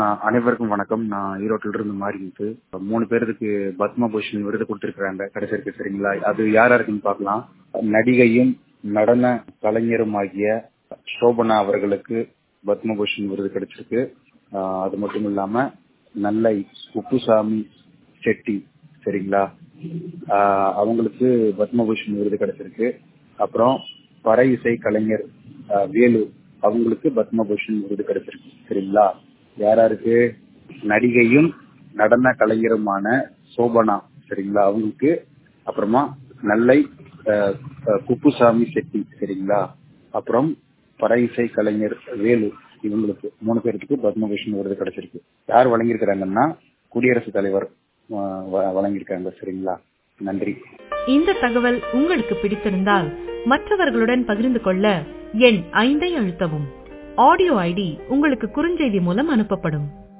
அனைவருக்கும் வணக்கம் நான் ஈரோட்டில இருந்து மாறிட்டு மூணு பேருக்கு பத்மபூஷன் விருது கொடுத்திருக்கிறாங்க கடைசிக்கு சரிங்களா அது யார் யாருக்குன்னு பார்க்கலாம் நடிகையும் நடன கலைஞரும் ஆகிய சோபனா அவர்களுக்கு பத்மபூஷன் விருது கிடைச்சிருக்கு ஆஹ் அது மட்டும் இல்லாம நல்லை குப்புசாமி செட்டி சரிங்களா ஆஹ் அவங்களுக்கு பத்மபூஷன் விருது கிடைச்சிருக்கு அப்புறம் பறை இசை கலைஞர் ஆஹ் வேலு அவங்களுக்கு பத்மபூஷன் விருது கிடைச்சிருக்கு சரிங்களா யாராருக்கு நடிகையும் நடன கலைஞருமான சோபனா சரிங்களா அவங்களுக்கு அப்புறமா நல்லை ஆஹ் ஆஹ் குப்புசாமி செட்டி சரிங்களா அப்புறம் பறை இசை கலைஞர் வேலு இவங்களுக்கு மூணு பேருக்கு பத்மபூஷன் விருது கிடைச்சிருக்கு யார் வழங்கியிருக்கிறாங்கன்னா குடியரசுத் தலைவர் ஆஹ் வ- வழங்கியிருக்காங்க சரிங்களா நன்றி இந்த தகவல் உங்களுக்கு பிடித்திருந்தால் மற்றவர்களுடன் பகிர்ந்து கொள்ள எண் ஐந்தை அழுத்தவும் ஆடியோ ஐடி உங்களுக்கு குறுஞ்செய்தி மூலம் அனுப்பப்படும்